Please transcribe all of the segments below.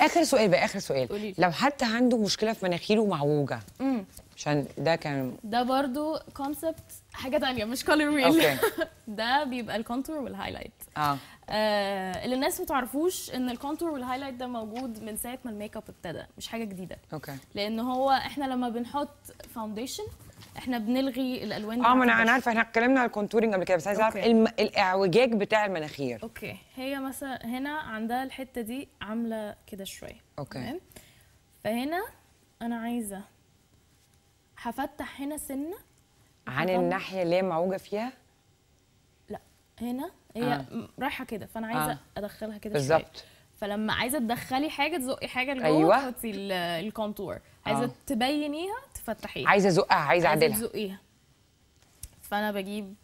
اخر سؤال بقى اخر سؤال قوليلي. لو حد عنده مشكله في مناخيره معوجه مم. عشان ده كان ده برضو كونسبت حاجه تانية مش كولر ويل أوكي. ده بيبقى الكونتور والهايلايت اه آه اللي الناس ما تعرفوش ان الكونتور والهايلايت ده موجود من ساعه ما الميك اب ابتدى مش حاجه جديده اوكي لان هو احنا لما بنحط فاونديشن احنا بنلغي الالوان اه ما بتاعت انا انا البشرة. عارفه احنا اتكلمنا على الكونتورنج قبل كده بس عايزه اعرف أوكي. الم... الاعوجاج بتاع المناخير اوكي هي مثلا هنا عندها الحته دي عامله كده شويه اوكي تمام فهنا انا عايزه هفتح هنا سنه عن هطلع- الناحيه اللي هي معوجه فيها لا هنا هي آه. آه. رايحه كده فانا عايزه آه. آه. ادخلها كده شويه بالظبط فلما عايزه تدخلي حاجه تزقي حاجه لجوه أيوة. تحطي ال- الكونتور عايزه آه. آه. تبينيها تفتحيها عايزه ازقها عايزه اعدلها تزقيها فانا بجيب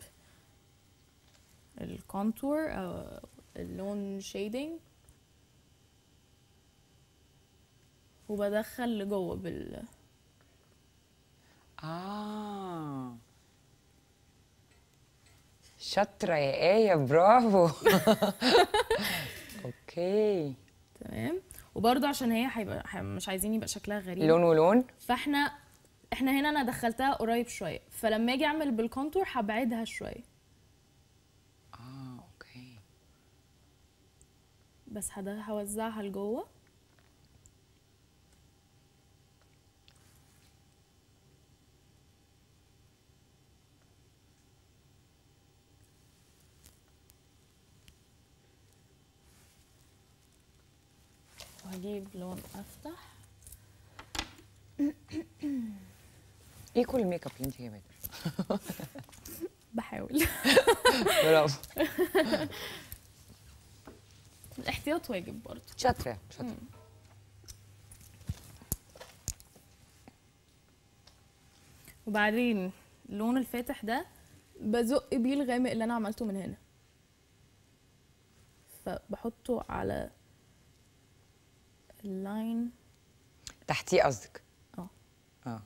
الكونتور او اللون شيدنج وبدخل لجوه بال اه شاطره يا ايه برافو اوكي تمام وبرده عشان هي هيبقى ح- مش عايزين يبقى شكلها غريب لون ولون فاحنا احنا هنا انا دخلتها قريب شويه فلما اجي اعمل بالكونتور هبعدها شويه اه اوكي بس هد- هوزعها لجوه وهجيب لون افتح ايه كل الميك اب اللي انت جايباه ده؟ بحاول برافو الاحتياط واجب برضه شاطره شاطره وبعدين اللون الفاتح ده بزق بيه الغامق اللي انا عملته من هنا فبحطه على اللاين تحتيه قصدك اه اه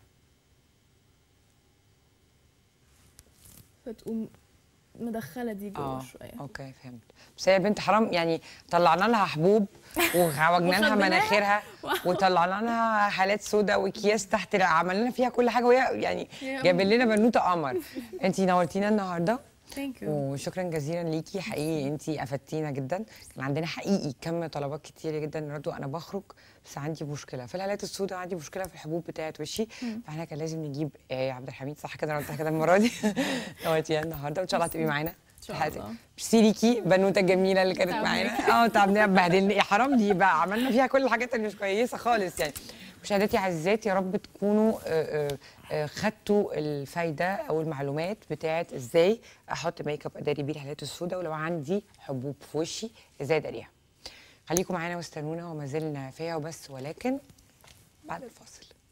فتقوم مدخله دي جوه اه شويه اوكي فهمت بس هي بنت حرام يعني طلعنا لها حبوب وعوجنا لها وخبيناها. مناخيرها وطلعنا لها حالات سودا واكياس تحت عملنا لها فيها كل حاجه وهي يعني يا جايب لنا بنوته قمر انت نورتينا النهارده ثانك يو وشكرا جزيلا ليكي حقيقي انت افدتينا جدا كان عندنا حقيقي كم طلبات كتير جدا رضو انا بخرج بس عندي مشكله في الهالات السوداء عندي مشكله في الحبوب بتاعت وشي فاحنا كان لازم نجيب آه عبد الحميد صح كده انا قلتها كده المره دي نورتينا النهارده وان شاء الله هتبقي معانا إن شاء حياتك. الله. ميرسي ليكي بنوته الجميله اللي كانت تعبناكي. معانا اه تعبنا بهدلنا يا حرام دي بقى عملنا فيها كل الحاجات اللي مش كويسه خالص يعني مشاهداتي عزيزاتي يا رب تكونوا آه، آه، آه، خدتوا الفايده او المعلومات بتاعت ازاي احط ميك اب اداري بيه الهالات السوداء ولو عندي حبوب في وشي ازاي اداريها خليكم معانا واستنونا وما زلنا فيها وبس ولكن بعد الفاصل